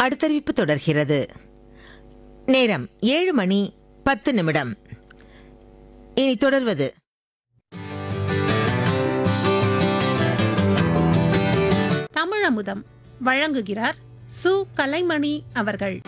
அடுத்தறிவிப்பு தொடர்கிறது நேரம் ஏழு மணி பத்து நிமிடம் இனி தொடர்வது தமிழமுதம் வழங்குகிறார் சு கலைமணி அவர்கள்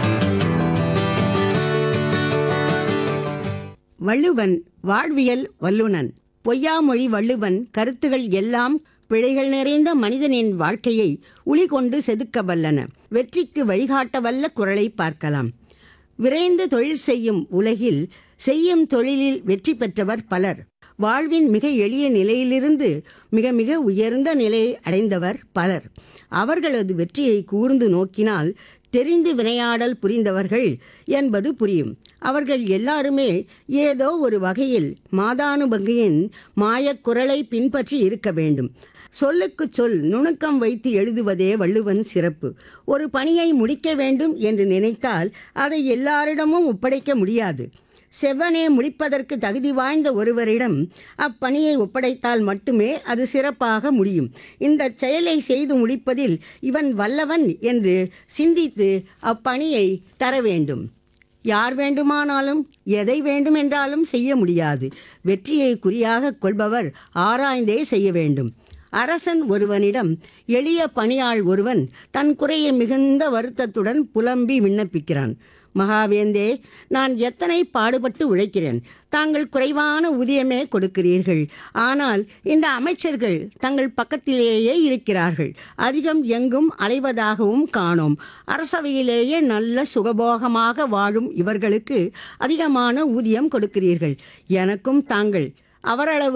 வள்ளுவன் வாழ்வியல் வல்லுனன் பொய்யாமொழி வள்ளுவன் கருத்துகள் எல்லாம் பிழைகள் நிறைந்த மனிதனின் வாழ்க்கையை உளி கொண்டு செதுக்க வல்லன வெற்றிக்கு வழிகாட்ட வல்ல குரலை பார்க்கலாம் விரைந்து தொழில் செய்யும் உலகில் செய்யும் தொழிலில் வெற்றி பெற்றவர் பலர் வாழ்வின் மிக எளிய நிலையிலிருந்து மிக மிக உயர்ந்த நிலையை அடைந்தவர் பலர் அவர்களது வெற்றியை கூர்ந்து நோக்கினால் தெரிந்து வினையாடல் புரிந்தவர்கள் என்பது புரியும் அவர்கள் எல்லாருமே ஏதோ ஒரு வகையில் மாதானுபங்கியின் மாயக்குரலை பின்பற்றி இருக்க வேண்டும் சொல்லுக்கு சொல் நுணுக்கம் வைத்து எழுதுவதே வள்ளுவன் சிறப்பு ஒரு பணியை முடிக்க வேண்டும் என்று நினைத்தால் அதை எல்லாரிடமும் ஒப்படைக்க முடியாது செவ்வனே முடிப்பதற்கு தகுதி வாய்ந்த ஒருவரிடம் அப்பணியை ஒப்படைத்தால் மட்டுமே அது சிறப்பாக முடியும் இந்த செயலை செய்து முடிப்பதில் இவன் வல்லவன் என்று சிந்தித்து அப்பணியை தர வேண்டும் யார் வேண்டுமானாலும் எதை வேண்டுமென்றாலும் செய்ய முடியாது வெற்றியை குறியாக கொள்பவர் ஆராய்ந்தே செய்ய வேண்டும் அரசன் ஒருவனிடம் எளிய பணியாள் ஒருவன் தன் குறையை மிகுந்த வருத்தத்துடன் புலம்பி விண்ணப்பிக்கிறான் மகாவேந்தே நான் எத்தனை பாடுபட்டு உழைக்கிறேன் தாங்கள் குறைவான ஊதியமே கொடுக்கிறீர்கள் ஆனால் இந்த அமைச்சர்கள் தங்கள் பக்கத்திலேயே இருக்கிறார்கள் அதிகம் எங்கும் அலைவதாகவும் காணோம் அரசவையிலேயே நல்ல சுகபோகமாக வாழும் இவர்களுக்கு அதிகமான ஊதியம் கொடுக்கிறீர்கள் எனக்கும் தாங்கள் அவரளவு